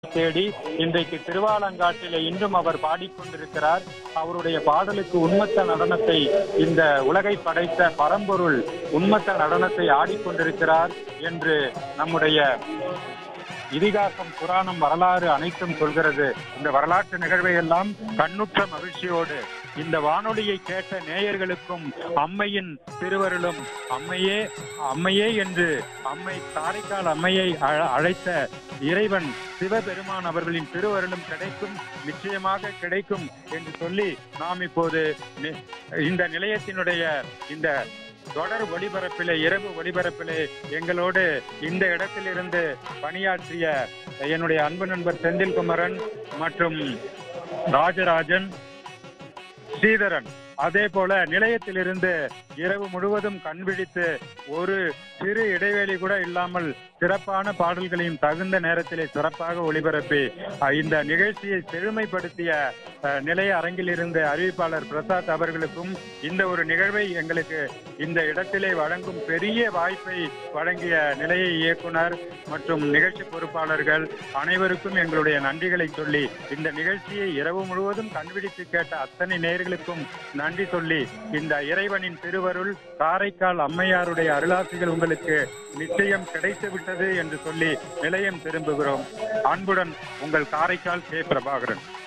தேடி இன்றைக்கு திருவாலங்காட்டிலே இன்றும் அவர் பாடிக்கொண்டிருக்கிறார் அவருடைய பாடலுக்கு உண்மத்த நடனத்தை இந்த உலகை படைத்த பரம்பொருள் உண்மத்த நடனத்தை ஆடிக்கொண்டிருக்கிறார் என்று நம்முடைய இதிகாசம் புராணம் வரலாறு அனைத்தும் சொல்கிறது இந்த வரலாற்று நிகழ்வை எல்லாம் கண்ணுற்ற மகிழ்ச்சியோடு இந்த வானொலியை கேட்ட நேயர்களுக்கும் அம்மையின் திருவருளும் அம்மையே அம்மையே என்று அம்மை காரைக்கால் அம்மையை அழ- அழைத்த இறைவன் சிவபெருமான் அவர்களின் திருவருளும் கிடைக்கும் நிச்சயமாக கிடைக்கும் என்று சொல்லி நாம் இப்போது நி- இந்த நிலையத்தினுடைய இந்த தொடர் ஒளிபரப்பிலே இரவு ஒளிபரப்பிலே எங்களோடு இந்த இடத்திலிருந்து பணியாற்றிய என்னுடைய அன்பு நண்பர் செந்தில்குமரன் மற்றும் ராஜராஜன் ஸ்ரீதரன் அதே போல நிலையத்திலிருந்து இரவு முழுவதும் கண்விழித்து ஒரு சிறு இடைவெளி கூட இல்லாமல் சிறப்பான பாடல்களையும் தகுந்த நேரத்திலே சிறப்பாக ஒளிபரப்பி அஹ், இந்த நிகழ்ச்சியை செழுமைப்படுத்திய அஹ், நிலைய அரங்கில் இருந்த அறிவிப்பாளர் பிரசாத் அவர்களுக்கும் இந்த ஒரு நிகழ்வை எங்களுக்கு இந்த இடத்திலே வழங்கும் பெரிய வாய்ப்பை வழங்கிய நிலைய இயக்குனர் மற்றும் நிகழ்ச்சி பொறுப்பாளர்கள் அனைவருக்கும் எங்களுடைய நன்றிகளை சொல்லி இந்த நிகழ்ச்சியை இரவு முழுவதும் கண்பிடித்து கேட்ட அத்தனை நேயர்களுக்கும் நன்றி சொல்லி இந்த இறைவனின் திருவருள் காரைக்கால் அம்மையாருடைய அருளாசிகள் உங்களுக்கு நிச்சயம் கிடைத்து விட்டது என்று சொல்லி நிலையம் திரும்புகிறோம் அன்புடன் உங்கள் காரைக்கால் கே பிரபாகரன்